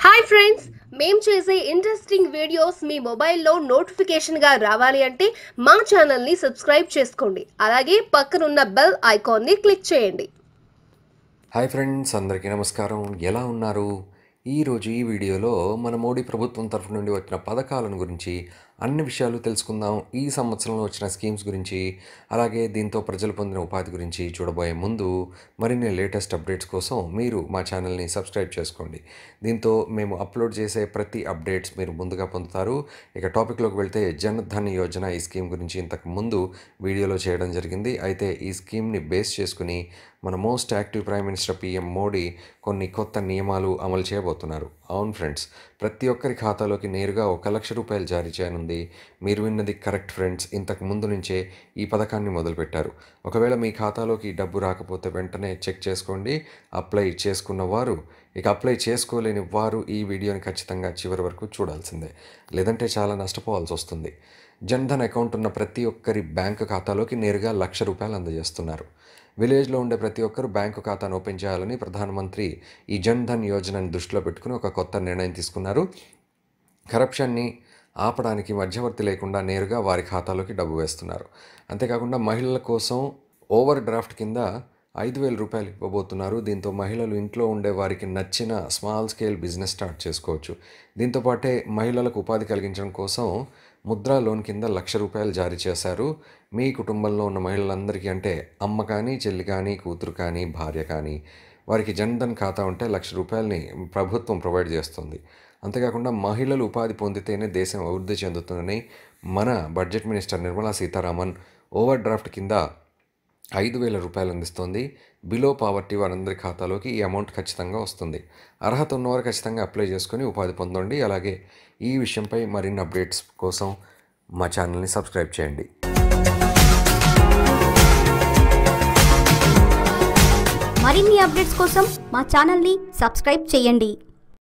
hi friends మేం చేసే interesting videos మీ మొబైల్లో నోటిఫికేషన్గా రావాలి అంటే మా ఛానల్ని సబ్స్క్రైబ్ చేసుకోండి అలాగే పక్కనున్న బెల్ ఐకాన్ని క్లిక్ చేయండి హాయ్ ఫ్రెండ్స్ అందరికీ నమస్కారం ఎలా ఉన్నారు ఈరోజు ఈ వీడియోలో మన మోడీ ప్రభుత్వం తరఫు నుండి వచ్చిన పథకాలను గురించి అన్ని విషయాలు తెలుసుకుందాం ఈ సంవత్సరంలో వచ్చిన స్కీమ్స్ గురించి అలాగే దీంతో ప్రజలు పొందిన ఉపాధి గురించి చూడబోయే ముందు మరిన్ని లేటెస్ట్ అప్డేట్స్ కోసం మీరు మా ఛానల్ని సబ్స్క్రైబ్ చేసుకోండి దీంతో మేము అప్లోడ్ చేసే ప్రతి అప్డేట్స్ మీరు ముందుగా పొందుతారు ఇక టాపిక్లోకి వెళ్తే జన్ ధన్ యోజన ఈ స్కీమ్ గురించి ఇంతకు ముందు వీడియోలో చేయడం జరిగింది అయితే ఈ స్కీమ్ని బేస్ చేసుకుని మన most active prime minister PM Modi కొన్ని కొత్త నియమాలు అమలు చేయబోతున్నారు అవును ఫ్రెండ్స్ ప్రతి ఒక్కరి ఖాతాలోకి నేరుగా ఒక లక్ష రూపాయలు జారీ చేయనుంది మీరు విన్నది కరెక్ట్ ఫ్రెండ్స్ ఇంతకు ముందు నుంచే ఈ పథకాన్ని మొదలుపెట్టారు ఒకవేళ మీ ఖాతాలోకి ఈ డబ్బు రాకపోతే వెంటనే చెక్ చేసుకోండి అప్లై చేసుకున్న వారు ఇక అప్లై చేసుకోలేని వారు ఈ వీడియోని ఖచ్చితంగా చివరి వరకు చూడాల్సిందే లేదంటే చాలా నష్టపోవాల్సి వస్తుంది జన్ధన్ అకౌంట్ ఉన్న ప్రతి ఒక్కరి బ్యాంకు ఖాతాలోకి నేరుగా లక్ష రూపాయలు అందజేస్తున్నారు విలేజ్లో ఉండే ప్రతి ఒక్కరు బ్యాంకు ఖాతాను ఓపెన్ చేయాలని ప్రధానమంత్రి ఈ జన్ ధన్ యోజనని దృష్టిలో పెట్టుకుని ఒక కొత్త నిర్ణయం తీసుకున్నారు కరప్షన్ని ఆపడానికి మధ్యవర్తి లేకుండా నేరుగా వారి ఖాతాలోకి డబ్బు వేస్తున్నారు అంతేకాకుండా మహిళల కోసం ఓవర్ డ్రాఫ్ట్ కింద ఐదు వేల రూపాయలు ఇవ్వబోతున్నారు దీంతో మహిళలు ఇంట్లో ఉండే వారికి నచ్చిన స్మాల్ స్కేల్ బిజినెస్ స్టార్ట్ చేసుకోవచ్చు దీంతో పాటే మహిళలకు ఉపాధి కలిగించడం కోసం ముద్రా లోన్ కింద లక్ష రూపాయలు జారీ చేశారు మీ కుటుంబంలో ఉన్న మహిళలందరికీ అంటే అమ్మ కానీ చెల్లి కానీ కూతురు కానీ భార్య కానీ వారికి జన్ధన్ ఖాతా ఉంటే లక్ష రూపాయలని ప్రభుత్వం ప్రొవైడ్ చేస్తుంది అంతేకాకుండా మహిళలు ఉపాధి పొందితేనే దేశం అభివృద్ధి చెందుతుందని మన budget minister Nirmala Sitharaman overdraft కింద ఐదు వేల రూపాయలు అందిస్తోంది బిలో పావర్టీ వారందరి ఖాతాలోకి ఈ అమౌంట్ ఖచ్చితంగా వస్తుంది అర్హత ఉన్నవారు ఖచ్చితంగా అప్లై చేసుకొని ఉపాధి పొందండి అలాగే ఈ విషయంపై మరిన్ని అప్డేట్స్ కోసం మా ఛానల్ని సబ్స్క్రైబ్ చేయండి మరిన్ని అప్డేట్స్ కోసం మా ఛానల్ని సబ్స్క్రైబ్ చేయండి